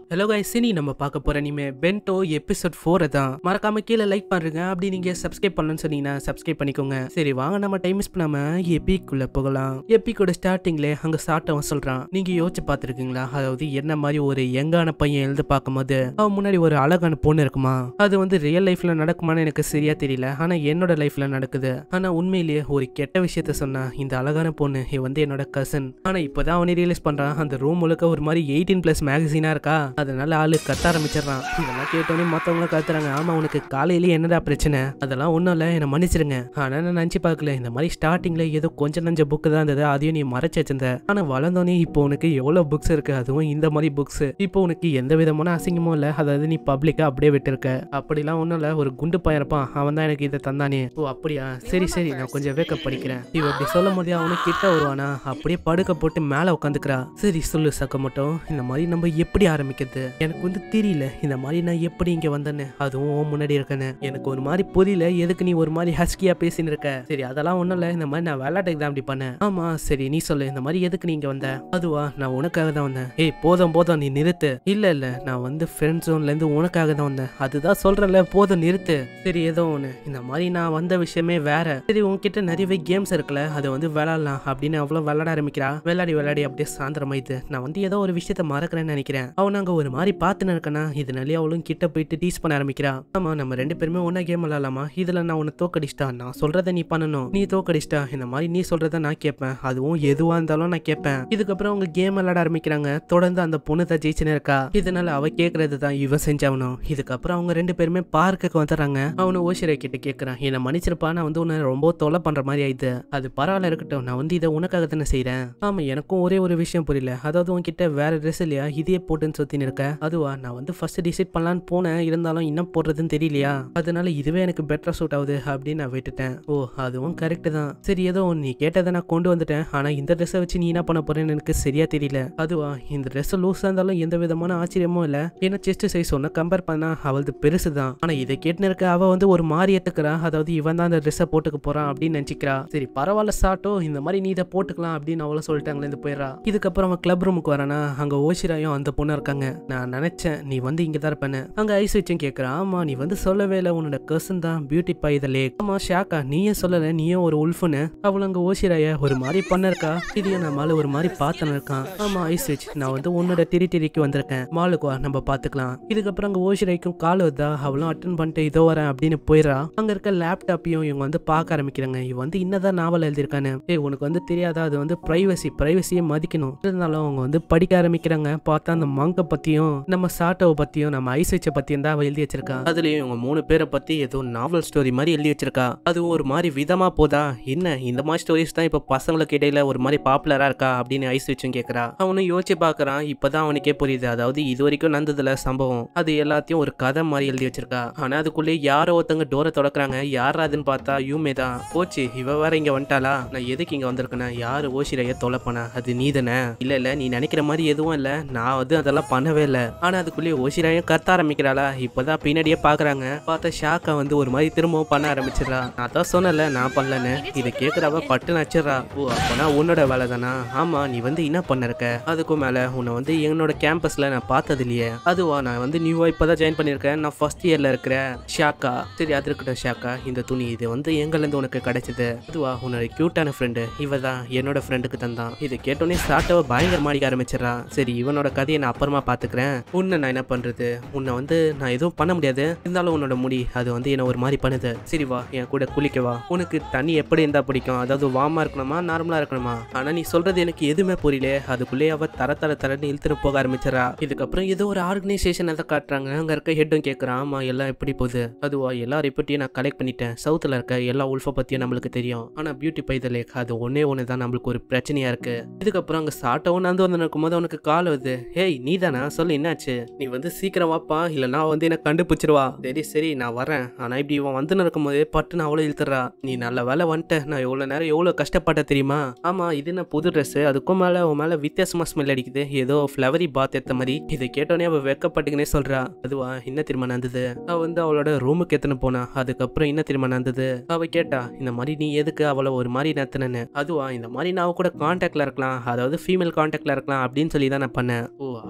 hello guys இனி நம்ம பார்க்க போற இனிமே பென்டோ எபிசோட் ஃபோர் தான் மறக்காம கீழே லைக் பண்ணுங்க அப்படி நீங்க சப்ஸ்கிரைப் பண்ணணும்னு சொன்னீங்கன்னா சப்ஸ்கிரைப் பண்ணிக்கோங்க சரி வாங்க நம்ம டைம் மிஸ் பண்ணாம எபிக்குள்ள போகலாம் எபிக்கோட ஸ்டார்டிங்ல அங்க சாட்டவன் சொல்றான் நீங்க யோசிச்சு பார்த்துருக்கீங்களா அதாவது என்ன மாதிரி ஒரு யங்கான பையன் எழுந்து பார்க்கும்போது அவன் முன்னாடி ஒரு அழகான பொண்ணு இருக்குமா அது வந்து ரியல் லைஃப்ல நடக்குமான்னு எனக்கு சரியா தெரியல ஆனா என்னோட லைஃப்ல நடக்குது ஆனா உண்மையிலேயே ஒரு கெட்ட விஷயத்த சொன்னா இந்த அழகான பொண்ணு இவ வந்து என்னோட கசன் ஆனா இப்பதான் அவனே ரியலைஸ் பண்றான் அந்த ரூம் முழுக்க ஒரு மாதிரி எயிட்டீன் பிளஸ் மேகசினா இருக்கா அதனால ஆளு கத்த ஆரம்பிச்சிடறான் இதெல்லாம் கேட்டோன்னே மத்தவங்க கத்துறாங்க ஆமா உனக்கு காலையிலேயே என்னடா பிரச்சனை அதெல்லாம் ஒண்ணும் இல்ல என்ன மன்னிச்சிருங்க ஆனா நான் நினைச்சு பார்க்கல இந்த மாதிரி ஸ்டார்டிங்ல ஏதோ கொஞ்சம் நஞ்ச புக்கு தான் இருந்தது அதையும் நீ மறைச்சு வச்சிருந்த ஆனா வளர்ந்தோனே இப்போ உனக்கு எவ்வளவு புக்ஸ் இருக்கு அதுவும் இந்த மாதிரி புக்ஸ் இப்போ உனக்கு எந்த விதமான அசிங்கமும் இல்ல அதாவது நீ பப்ளிக்கா அப்படியே விட்டுருக்க அப்படிலாம் ஒண்ணும் இல்ல ஒரு குண்டு பையன் இருப்பான் அவன் தான் எனக்கு இதை தந்தானே ஓ அப்படியா சரி சரி நான் கொஞ்சம் வேக்கப் படிக்கிறேன் இவ இப்படி சொல்லும் போதே அவனுக்கு கிட்ட வருவானா அப்படியே படுக்க போட்டு மேல உட்காந்துக்கிறா சரி சொல்லு சக்க மட்டும் இந்த மாதிரி நம்ம எப்படி ஆரம்பிக்கிறது எனக்கு வந்து தெரியல இந்த மாதிரி நான் எப்படி இங்க வந்தேன்னு அதுவும் உன் முன்னாடி இருக்கேன்னு எனக்கு ஒரு மாதிரி புரியல எதுக்கு நீ ஒரு மாதிரி ஹஸ்கியா பேசின்னு இருக்க சரி அதெல்லாம் ஒண்ணும் இல்ல இந்த மாதிரி நான் விளையாட்டுக்கு தான் அப்படி பண்ணேன் ஆமா சரி நீ சொல்லு இந்த மாதிரி எதுக்கு நீங்க வந்த அதுவா நான் உனக்காக தான் வந்தேன் ஏய் போதும் போதும் நீ நிறுத்து இல்ல இல்ல நான் வந்து ஃப்ரெண்ட் ஜோன்ல இருந்து உனக்காக தான் வந்தேன் அதுதான் சொல்றேன்ல போதும் நிறுத்து சரி ஏதோ ஒண்ணு இந்த மாதிரி நான் வந்த விஷயமே வேற சரி உன்கிட்ட நிறையவே கேம்ஸ் இருக்குல்ல அதை வந்து விளையாடலாம் அப்படின்னு அவ்வளவு விளையாட ஆரம்பிக்கிறா விளையாடி விளையாடி அப்படியே சாயந்தரமாயிது நான் வந்து ஏதோ ஒரு விஷயத்த மறக்கிறேன்னு நினைக்கிறேன் அவன் அங்க ஒரு மாதிரி பார்த்துன்னு இருக்கனா இதனாலே அவளும் கிட்ட போயிட்டு டீஸ் பண்ண ஆரம்பிக்கிறா ஆமா நம்ம ரெண்டு பேருமே ஒன்னா கேம் விளையாடலாமா இதுல நான் உன்னை தோக்கடிச்சிட்டா நான் சொல்றதை நீ பண்ணணும் நீ தோக்கடிச்சிட்டா இந்த மாதிரி நீ சொல்றத நான் கேட்பேன் அதுவும் எதுவா இருந்தாலும் நான் கேட்பேன் இதுக்கப்புறம் அவங்க கேம் விளையாட ஆரம்பிக்கிறாங்க தொடர்ந்து அந்த பொண்ணு தான் ஜெயிச்சுன்னு இருக்கா இதனால அவ கேக்குறது தான் இவன் செஞ்சாவணும் இதுக்கப்புறம் அவங்க ரெண்டு பேருமே பார்க்குக்கு வந்துடுறாங்க அவனு ஓசிரை கிட்ட கேட்கறான் என்னை மன்னிச்சிருப்பா நான் வந்து உன்னை ரொம்ப தொலை பண்ற மாதிரி ஆயிடுது அது பரவாயில்ல இருக்கட்டும் நான் வந்து இதை உனக்காக தானே செய்றேன் ஆமா எனக்கும் ஒரே ஒரு விஷயம் புரியல அதாவது உன்கிட்ட வேற ட்ரெஸ் இல்லையா இதையே போட்டுன்னு சுத்தின்னு இருக்க அதுவா நான் வந்து ஃபர்ஸ்ட் டிசைட் பண்ணலான்னு போனேன் இருந்தாலும் இன்னும் போடுறதுன்னு தெரியலையா அதனால இதுவே எனக்கு பெட்டரா சூட் ஆகுது அப்படின்னு நான் விட்டுட்டேன் ஓ அதுவும் கரெக்ட் தான் சரி ஏதோ நீ கேட்டதை நான் கொண்டு வந்துட்டேன் ஆனா இந்த ட்ரெஸ்ஸை வச்சு நீ என்ன பண்ண போறேன்னு எனக்கு சரியா தெரியல அதுவா இந்த ட்ரெஸ் லூஸா இருந்தாலும் எந்த விதமான ஆச்சரியமும் இல்ல ஏன்னா செஸ்ட் சைஸ் ஒன்னு கம்பேர் பண்ணா அவளது பெருசு தான் ஆனா இதை கேட்டுன்னு இருக்க அவ வந்து ஒரு மாதிரி ஏத்துக்கிறா அதாவது இவன் தான் அந்த ட்ரெஸ்ஸை போட்டுக்க போறான் அப்படின்னு நினைச்சுக்கிறா சரி பரவாயில்ல சாட்டோ இந்த மாதிரி நீ இதை போட்டுக்கலாம் அப்படின்னு அவள சொல்லிட்டாங்களே இருந்து போயிடறா இதுக்கப்புறம் அவன் கிளப் ரூமுக்கு வரானா அங்க ஓஷிராயும் அந்த பொண்ணு இருக்காங்க நான் நினைச்சேன் நீ வந்து இங்க தான் இருப்பேன்னு அங்க ஐஸ் வச்சும் கேட்கறான் ஆமா நீ வந்து சொல்லவே இல்லை உன்னோட கர்சன் தான் பியூட்டி பை த லேக் ஆமா ஷாக்கா நீயே சொல்லல நீயும் ஒரு உல்ஃபுன்னு அவள் அங்க ஓசிராய ஒரு மாதிரி பண்ணிருக்கா இதையும் நான் மாலு ஒரு மாதிரி பார்த்துன்னு இருக்கான் ஆமா ஐஸ் வச்சு நான் வந்து உன்னோட டெரிட்டரிக்கு வந்திருக்கேன் மாலுக்கு வா நம்ம பாத்துக்கலாம் இதுக்கப்புறம் அங்க ஓசிராய்க்கும் கால் வருதா அவளும் அட்டன் பண்ணிட்டு இதோ வரேன் அப்படின்னு போயிடறா அங்க இருக்க லேப்டாப்பையும் இவங்க வந்து பார்க்க ஆரம்பிக்கிறாங்க இவன் வந்து இன்னதான் நாவல் எழுதியிருக்கானு ஏய் உனக்கு வந்து தெரியாதா அது வந்து பிரைவசி பிரைவசியை மதிக்கணும் இருந்தாலும் அவங்க வந்து படிக்க ஆரம்பிக்கிறாங்க பார்த்தா அந்த மங்க பத்தியும் நம்ம சாட்டோவை பத்தியும் நம்ம ஐசச்சை பத்தியும் தான் அவ எழுதி வச்சிருக்கா அதுலயும் இவங்க மூணு பேரை பத்தி ஏதோ நாவல் ஸ்டோரி மாதிரி எழுதி வச்சிருக்கா அதுவும் ஒரு மாதிரி விதமா போதா என்ன இந்த மாதிரி ஸ்டோரிஸ் தான் இப்ப பசங்களுக்கு இடையில ஒரு மாதிரி பாப்புலரா இருக்கா அப்படின்னு ஐஸ் வச்சும் கேக்குறா அவனும் யோசிச்சு பாக்குறான் இப்பதான் அவனுக்கே புரியுது அதாவது இது வரைக்கும் நடந்ததுல சம்பவம் அது எல்லாத்தையும் ஒரு கதை மாதிரி எழுதி வச்சிருக்கா ஆனா அதுக்குள்ளே யாரோ ஒருத்தங்க டோரை தொடக்குறாங்க யாரா அதுன்னு பார்த்தா யூமே தான் போச்சு இவ வேற இங்க வந்துட்டாளா நான் எதுக்கு இங்க வந்திருக்கேன் யாரு ஓசிரைய தொலை பண்ணா அது நீ தானே இல்ல இல்ல நீ நினைக்கிற மாதிரி எதுவும் இல்ல நான் வந்து அதெல்லாம் பண்ணவே இல்ல ஆனா அதுக்குள்ளேயே ஓசிராயும் கத்த ஆரம்பிக்கிறாளா இப்பதான் பின்னாடியே பாக்குறாங்க பார்த்தா ஷாக்கா வந்து ஒரு மாதிரி திரும்பவும் பண்ண ஆரம்பிச்சிடறா நான் தான் சொன்னல நான் பண்ணலன்னு இதை கேக்குறவ பட்டு நச்சிடுறா ஓ அப்பனா உன்னோட வேலை தானா ஆமா நீ வந்து என்ன பண்ணிருக்க அதுக்கும் மேல உன்னை வந்து என்னோட கேம்பஸ்ல நான் பார்த்தது இல்லையே அதுவா நான் வந்து நியூவா இப்பதான் ஜாயின் பண்ணிருக்கேன் நான் ஃபர்ஸ்ட் இயர்ல இருக்கிறேன் ஷாக்கா சரி அது இருக்கட்டும் ஷாக்கா இந்த துணி இது வந்து எங்கல இருந்து உனக்கு கிடைச்சது அதுவா உன்னோட கியூட்டான ஃப்ரெண்டு இவ தான் என்னோட ஃப்ரெண்டுக்கு தந்தான் இது கேட்டோன்னே சாட்டவை பயங்கர மாடிக்க ஆரம்பிச்சிடறா சரி இவனோட கதையை நான் அப்புறமா பாத்துக்கிறேன் உன்னை நான் என்ன பண்றது உன்னை வந்து நான் எதுவும் பண்ண முடியாது இருந்தாலும் உன்னோட முடி அது வந்து என்ன ஒரு மாதிரி பண்ணுது சரி வா என் கூட குளிக்க வா உனக்கு தண்ணி எப்படி இருந்தா பிடிக்கும் அதாவது வார்மா இருக்கணுமா நார்மலா இருக்கணுமா ஆனா நீ சொல்றது எனக்கு எதுவுமே புரியல அதுக்குள்ளே அவ தர தர தரன்னு இழுத்துட்டு போக ஆரம்பிச்சிடறா இதுக்கப்புறம் ஏதோ ஒரு ஆர்கனைசேஷன் அதை காட்டுறாங்க அங்க இருக்க ஹெட்டும் கேட்கறான் ஆமா எல்லாம் எப்படி போகுது அதுவா எல்லா ரிப்போர்ட்டையும் நான் கலெக்ட் பண்ணிட்டேன் சவுத்துல இருக்க எல்லா உல்ஃபை பத்தியும் நம்மளுக்கு தெரியும் ஆனா பியூட்டி பை த லேக் அது ஒன்னே ஒன்று தான் நம்மளுக்கு ஒரு பிரச்சனையா இருக்கு இதுக்கப்புறம் அங்க சாட்டவும் நந்து வந்து இருக்கும்போது அவனுக்கு கால் வருது ஹேய் நீ தானா சொல்லு என்னாச்சு நீ வந்து சீக்கிரம் வாப்பா இல்லைன்னா வந்து என்ன கண்டுபிடிச்சிருவா சரி சரி நான் வரேன் ஆனா இப்படி இவன் வந்து இருக்கும்போது பட்டுன்னு அவ்வளோ இழுத்துறா நீ நல்ல வேலை வந்துட்ட நான் எவ்வளோ நேரம் எவ்வளோ கஷ்டப்பட்ட தெரியுமா ஆமா இது என்ன புது ட்ரெஸ் அதுக்கும் மேல உன் மேல வித்தியாசமா ஸ்மெல் அடிக்குது ஏதோ ஃப்ளவரி பாத் ஏத்த மாதிரி இதை கேட்டோன்னே அவ வெக்கப்பட்டுக்கினே சொல்றா அதுவா என்ன திரும்ப நடந்தது அவ வந்து அவளோட ரூமுக்கு எத்தனை போனா அதுக்கப்புறம் என்ன திரும்ப நடந்தது அவ கேட்டா இந்த மாதிரி நீ எதுக்கு அவளை ஒரு மாதிரி நடத்தினு அதுவா இந்த மாதிரி நான் அவ கூட கான்டாக்ட்ல இருக்கலாம் அதாவது ஃபீமேல் கான்டாக்ட்ல இருக்கலாம் அப்படின்னு சொல்லி தான் நான் பண்ணேன் ஓ அப்படியா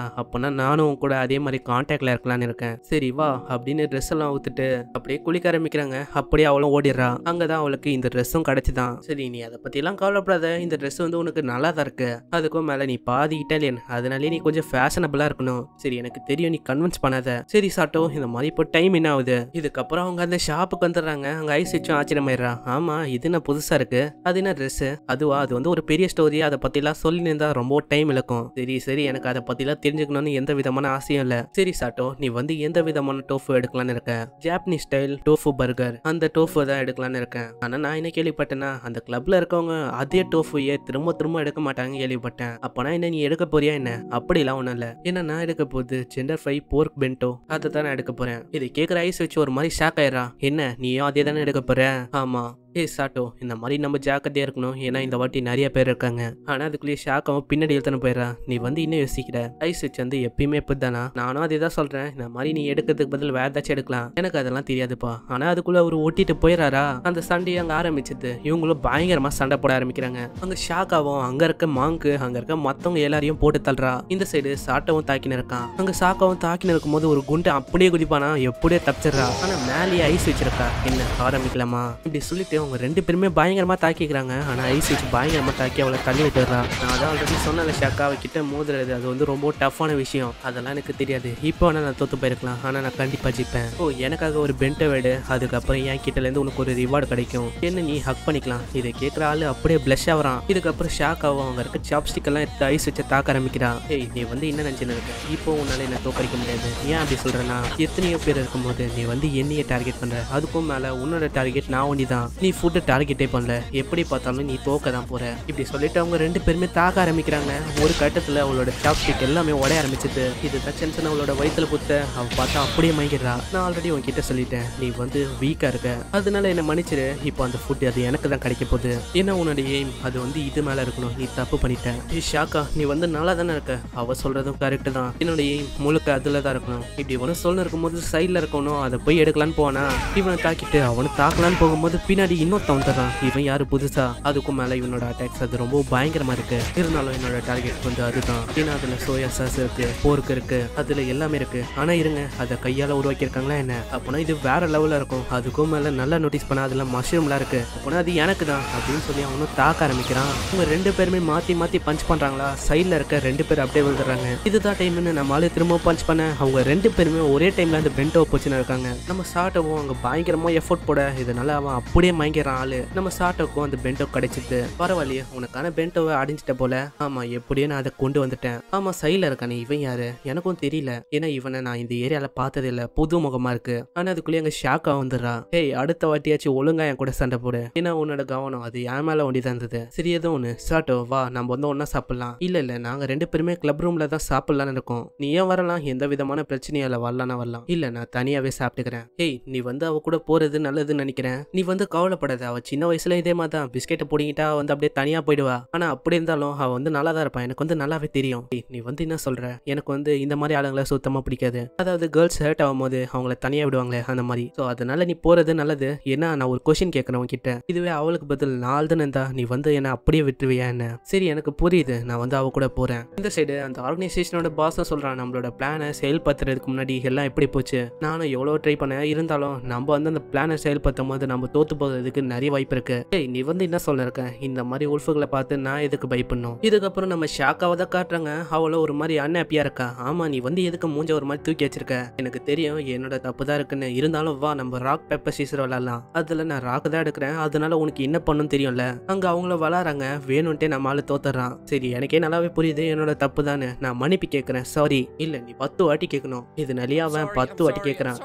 அப்போனா நானும் உன் கூட அதே மாதிரி கான்டாக்ட்ல இருக்கலாம்னு இருக்கேன் சரி வா அப்படின்னு ட்ரெஸ் எல்லாம் ஊத்துட்டு அப்படியே குளிக்க ஆரம்பிக்கிறாங்க அப்படியே அவளும் ஓடிடுறா அங்கதான் அவளுக்கு இந்த ட்ரெஸ்ஸும் கிடைச்சுதான் சரி நீ அதை பத்திலாம் கவலைப்படாத இந்த ட்ரெஸ் வந்து உனக்கு நல்லா தான் இருக்கு அதுக்கும் மேல நீ பாதி இட்டாலியன் அதனாலே நீ கொஞ்சம் ஃபேஷனபிளா இருக்கணும் சரி எனக்கு தெரியும் நீ கன்வின்ஸ் பண்ணாத சரி சாட்டோ இந்த மாதிரி இப்போ டைம் என்ன ஆகுது இதுக்கப்புறம் அவங்க அந்த ஷாப்புக்கு வந்துடுறாங்க அங்க ஐஸ் வச்சும் ஆச்சரியமாயிடுறா ஆமா இது என்ன புதுசா இருக்கு அது என்ன ட்ரெஸ் அதுவா அது வந்து ஒரு பெரிய ஸ்டோரி அதை பத்திலாம் சொல்லி இருந்தா ரொம்ப டைம் இழுக்கும் சரி சரி எனக்கு அதை பத்திலாம் தெரிஞ்சுக்கணும்னு எந்த விதமான ஆசையும் இல்ல சரி சாட்டோ நீ வந்து எந்த விதமான டோஃபு எடுக்கலாம்னு இருக்க ஜாப்பனீஸ் ஸ்டைல் டோஃபு பர்கர் அந்த டோஃபு தான் எடுக்கலாம்னு இருக்கேன் ஆனா நான் என்ன கேள்விப்பட்டேன்னா அந்த கிளப்ல இருக்கவங்க அதே டோஃபுயே திரும்ப திரும்ப எடுக்க மாட்டாங்க கேள்விப்பட்டேன் அப்பனா என்ன நீ எடுக்க போறியா என்ன அப்படிலாம் ஒண்ணும் இல்ல என்ன நான் எடுக்க போகுது ஜெண்டர் ஃப்ரை போர்க் பென்டோ அதை தான் நான் எடுக்க போறேன் இதை கேட்குற ஐஸ் வச்சு ஒரு மாதிரி ஷாக் ஆயிரா என்ன நீயும் அதே தானே எடுக்க போற ஆமா ஏய் சாட்டோ இந்த மாதிரி நம்ம ஜாக்கிரதையா இருக்கணும் ஏன்னா இந்த வாட்டி நிறைய பேர் இருக்காங்க ஆனா அதுக்குள்ளேயே ஷாக்காவும் பின்னாடி எழுத்தன போயிடறா நீ வந்து இன்னும் யோசிக்கிற ஐஸ் வச்சு வந்து எப்பயுமே இப்படிதானா நானும் அதே தான் சொல்றேன் இந்த மாதிரி நீ எடுக்கிறதுக்கு பதில் வேற ஏதாச்சும் எடுக்கலாம் எனக்கு அதெல்லாம் தெரியாதுப்பா ஆனா அதுக்குள்ள அவர் ஒட்டிட்டு போயிடறாரா அந்த சண்டையை அங்க ஆரம்பிச்சது இவங்களும் பயங்கரமா சண்டை போட ஆரம்பிக்கிறாங்க அங்க ஷாக்காவும் அங்க இருக்க மாங்கு அங்க இருக்க மத்தவங்க எல்லாரையும் போட்டு தள்ளுறா இந்த சைடு சாட்டவும் தாக்கின்னு இருக்கான் அங்க சாக்காவும் தாக்கின்னு இருக்கும்போது ஒரு குண்டு அப்படியே குதிப்பானா எப்படியே தப்பிச்சிடுறா ஆனா மேலேயே ஐஸ் வச்சிருக்கா என்ன ஆரம்பிக்கலாமா இப்படி சொல்லிட்டு அவங்க ரெண்டு பேருமே பயங்கரமா தாக்கிக்கிறாங்க ஆனா ஐஸ் வச்சு பயங்கரமா தாக்கி அவளை தள்ளி விட்டுறா நான் அதான் ஆல்ரெடி சொன்னல ஷாக்கா அவகிட்ட மோதுறது அது வந்து ரொம்ப டஃப்பான விஷயம் அதெல்லாம் எனக்கு தெரியாது இப்போ வேணா நான் தோத்து போயிருக்கலாம் ஆனா நான் கண்டிப்பா ஜிப்பேன் ஓ எனக்காக ஒரு பென்ட்டை வேடு அதுக்கப்புறம் என் கிட்ட இருந்து உனக்கு ஒரு ரிவார்டு கிடைக்கும் என்ன நீ ஹக் பண்ணிக்கலாம் இதை கேட்குற ஆளு அப்படியே பிளஷ் ஆகிறான் இதுக்கப்புறம் ஷாக் ஆகும் அவங்க இருக்க சாப்ஸ்டிக் எல்லாம் எடுத்து ஐஸ் வச்சு தாக்க ஆரம்பிக்கிறான் ஏய் நீ வந்து என்ன நினைச்சுன்னு இருக்க இப்போ உன்னால என்ன தோக்கடிக்க முடியாது ஏன் அப்படி சொல்றேன்னா எத்தனையோ பேர் இருக்கும்போது நீ வந்து என்னைய டார்கெட் பண்ற அதுக்கும் மேல உன்னோட டார்கெட் நான் ஒண்டி தான் நீ ஃபுட்டு டார்கெட்டே பண்ணல எப்படி பார்த்தாலும் நீ தோக்க தான் போற இப்படி சொல்லிட்டு அவங்க ரெண்டு பேருமே தாக்க ஆரம்பிக்கிறாங்க ஒரு கட்டத்துல அவளோட சாப்ஸ்டிக் எல்லாமே உடைய ஆரம்பிச்சது இது டச்சன்ஸ் அவளோட வயித்துல குத்த அவ பார்த்தா அப்படியே மயங்கிடுறா நான் ஆல்ரெடி உன்கிட்ட சொல்லிட்டேன் நீ வந்து வீக்கா இருக்க அதனால என்ன மன்னிச்சிரு இப்போ அந்த ஃபுட் அது எனக்கு தான் கிடைக்க போகுது ஏன்னா உன்னோட எய்ம் அது வந்து இது மேல இருக்கணும் நீ தப்பு பண்ணிட்ட ஏ ஷாக்கா நீ வந்து நல்லா தானே இருக்க அவ சொல்றதும் கரெக்ட் தான் என்னோட எய்ம் முழுக்க அதுல தான் இருக்கணும் இப்படி இவனும் சொல்ல இருக்கும்போது சைட்ல இருக்கணும் அதை போய் எடுக்கலான்னு போனா இவனை தாக்கிட்டு அவனை தாக்கலான்னு போகும்போது பின்னாடி இன்னொருத்தன் வந்துடுறான் இவன் யாரு புதுசா அதுக்கும் மேல இவனோட அட்டாக்ஸ் அது ரொம்ப பயங்கரமா இருக்கு இருந்தாலும் என்னோட டார்கெட் வந்து அதுதான் ஏன்னா அதுல சோயா சாஸ் இருக்கு போர்க்கு இருக்கு அதுல எல்லாமே இருக்கு ஆனா இருங்க அதை கையால உருவாக்கியிருக்காங்களா என்ன அப்போனா இது வேற லெவல்ல இருக்கும் அதுக்கும் மேல நல்லா நோட்டீஸ் பண்ணா அதுல மஷ்ரூம்லாம் இருக்கு அப்போனா அது எனக்கு தான் அப்படின்னு சொல்லி அவனும் தாக்க ஆரம்பிக்கிறான் இவங்க ரெண்டு பேருமே மாத்தி மாத்தி பஞ்ச் பண்றாங்களா சைட்ல இருக்க ரெண்டு பேர் அப்படியே விழுந்துடுறாங்க இதுதான் டைம்னு நம்ம ஆளு திரும்ப பஞ்ச் பண்ண அவங்க ரெண்டு பேருமே ஒரே டைம்ல அந்த பென்டோ போச்சுன்னு இருக்காங்க நம்ம சாட்டவும் அங்க பயங்கரமா எஃபோர்ட் போட இதனால அவன் அப்படியே மயங்கிறான் ஆளு நம்ம சாட்டோக்கும் அந்த பென்டோ கிடைச்சிது பரவாயில்லையே உனக்கான பென்டோவை அடிஞ்சிட்ட போல ஆமா எப்படியே நான் அதை கொண்டு வந்துட்டேன் ஆமா சைட்ல இருக்கானே இவன் யாரு எனக்கும் தெரியல ஏன்னா இவனை நான் இந்த ஏரியால பார்த்தது இல்ல புது முகமா இருக்கு ஆனா அதுக்குள்ளே அங்க ஷாக்கா வந்துடுறா ஏய் அடுத்த வாட்டியாச்சும் ஒழுங்கா என் கூட சண்டை போடு ஏன்னா உன்னோட கவனம் அது என் மேல ஒண்டி தான் இருந்தது சரி ஏதோ ஒண்ணு சாட்டோ வா நம்ம வந்து ஒண்ணா சாப்பிடலாம் இல்ல இல்ல நாங்க ரெண்டு பேருமே கிளப் ரூம்ல தான் சாப்பிடலாம்னு இருக்கோம் நீ ஏன் வரலாம் எந்த விதமான பிரச்சனையும் இல்ல வரலாம்னா வரலாம் இல்ல நான் தனியாவே சாப்பிட்டுக்கிறேன் ஏய் நீ வந்து அவ கூட போறது நல்லதுன்னு நினைக்கிறேன் நீ வந்து கவலைப்படாத அவ சின்ன வயசுல இதே மாதிரி தான் பிஸ்கெட்டை பிடிங்கிட்டா வந்து அப்படியே தனியா போயிடுவா ஆனா அப்படி இருந்தாலும் அவ வந்து நல்லா தான் இருப்பான் எனக்கு வந்து நல்லாவே தெரியும் ஏய், நீ வந்து என்ன சொல்ற எனக்கு வந்து இந்த மாதிரி ஆளுங்களை சுத்தமா பிடிக்காது அதாவது கேர்ள்ஸ் ஹர்ட் ஆகும் போது அவங்கள தனியா விடுவாங்களே அந்த மாதிரி ஸோ அதனால நீ போறது நல்லது ஏன்னா நான் ஒரு கொஸ்டின் கேட்கறேன் உன்கிட்ட இதுவே அவளுக்கு பதில் நாள் தானே இருந்தா நீ வந்து என்ன அப்படியே விட்டுருவியா என்ன சரி எனக்கு புரியுது நான் வந்து அவ கூட போறேன் இந்த சைடு அந்த ஆர்கனைசேஷனோட பாஸும் சொல்றான் நம்மளோட பிளானை செயல்படுத்துறதுக்கு முன்னாடி எல்லாம் எப்படி போச்சு நானும் எவ்வளோ ட்ரை பண்ணேன் இருந்தாலும் நம்ம வந்து அந்த பிளானை செயல்படுத்தும் போது நம்ம தோத்து போகிறதுக்கு நிறைய வாய்ப்பு இருக்கு ஏய் நீ வந்து என்ன சொல்ல இருக்க இந்த மாதிரி உல்ஃபுகளை பார்த்து நான் எதுக்கு பயப்படணும் இதுக்கப்புறம் நம்ம ஷாக்காவை தான் காட்டுறாங்க அவளோ ஒரு மாதிரி அன்ஹாப்பியா இருக்கா ஆமா நீ வந்து எதுக்கு மூஞ்ச ஒரு மாதிரி தூக்கி வச்சிருக்க எனக்கு தெரியும் என்னோட தப்பு தான் இருக்குன்னு இருந்தாலும் வா நம்ம ராக் பேப்பர் சீசர் விளாடலாம் அதுல நான் ராக் தான் எடுக்கிறேன் அதனால உனக்கு என்ன பண்ணும் தெரியும்ல அங்க அவங்கள விளாட்றாங்க வேணும்ட்டே நம்ம ஆளு தோத்துறான் சரி எனக்கே நல்லாவே புரியுது என்னோட தப்பு தானே நான் மன்னிப்பு கேட்கறேன் சாரி இல்ல நீ பத்து வாட்டி கேட்கணும் இது நிறைய அவன் பத்து வாட்டி கேட்கறான்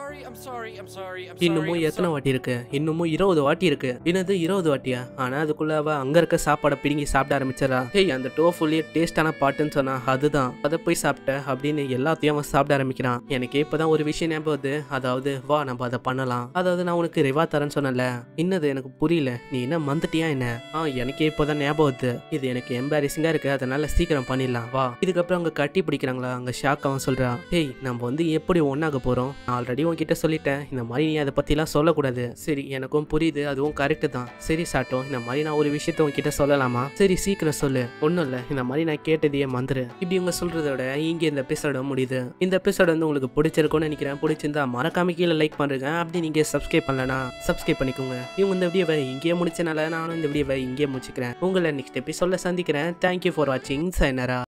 இன்னமும் எத்தனை வாட்டி இருக்கு இன்னமும் இருபது வாட்டி இருக்கு என்னது இருபது வாட்டியா ஆனா அதுக்குள்ள அவ அங்க இருக்க சாப்பாடை பிடுங்கி சாப்பிட ஆரம்பிச்சிடறா ஏய் அந்த டோஃபுல்லயே டேஸ்டான பாட்டுன்னு சொன்னா அதுதான் அதை போய் சாப்பிட்ட அப்படின்னு எல்லாத்தையும் அவன் சாப்பிட ஆரம்பிக்கிறான் எனக்கு இப்பதான் ஒரு விஷயம் ஞாபகம் வருது அதாவது வா நம்ம அதை பண்ணலாம் அதாவது நான் உனக்கு ரிவா தரேன்னு சொன்னல இன்னது எனக்கு புரியல நீ என்ன மந்துட்டியா என்ன ஆ எனக்கே இப்போதான் ஞாபகம் வருது இது எனக்கு எம்பாரிசிங்கா இருக்கு அதனால சீக்கிரம் பண்ணிடலாம் வா இதுக்கப்புறம் அங்க கட்டி பிடிக்கிறாங்களா அங்க ஷாக் அவன் சொல்றா ஏய் நம்ம வந்து எப்படி ஒன்னாக போறோம் நான் ஆல்ரெடி உன்கிட்ட சொல்லிட்டேன் இந்த மாதிரி நீ அதை பத்திலாம் சொல்லக்கூடாது சரி எனக்கும் புரியுது அது அதுவும் கரெக்டு தான் சரி சாட்டோ இந்த மாதிரி நான் ஒரு விஷயத்த உங்ககிட்ட சொல்லலாமா சரி சீக்கிரம் சொல்லு ஒன்றும் இல்லை இந்த மாதிரி நான் கேட்டதையே மந்துரு இப்படி இவங்க சொல்றத விட இங்கே இந்த எபிசோட முடியுது இந்த எபிசோட் வந்து உங்களுக்கு பிடிச்சிருக்கும்னு நினைக்கிறேன் பிடிச்சிருந்தா மறக்காம கீழே லைக் பண்ணுங்க அப்படி நீங்க சப்ஸ்கிரைப் பண்ணலனா சப்ஸ்கிரைப் பண்ணிக்கோங்க இவங்க இந்த வீடியோவை இங்கேயே முடிச்சனால நானும் இந்த வீடியோவை இங்கேயே முடிச்சுக்கிறேன் உங்களை நெக்ஸ்ட் எபிசோட சந்திக்கிறேன் தேங்க்யூ ஃபார் வாட்சிங் சைனரா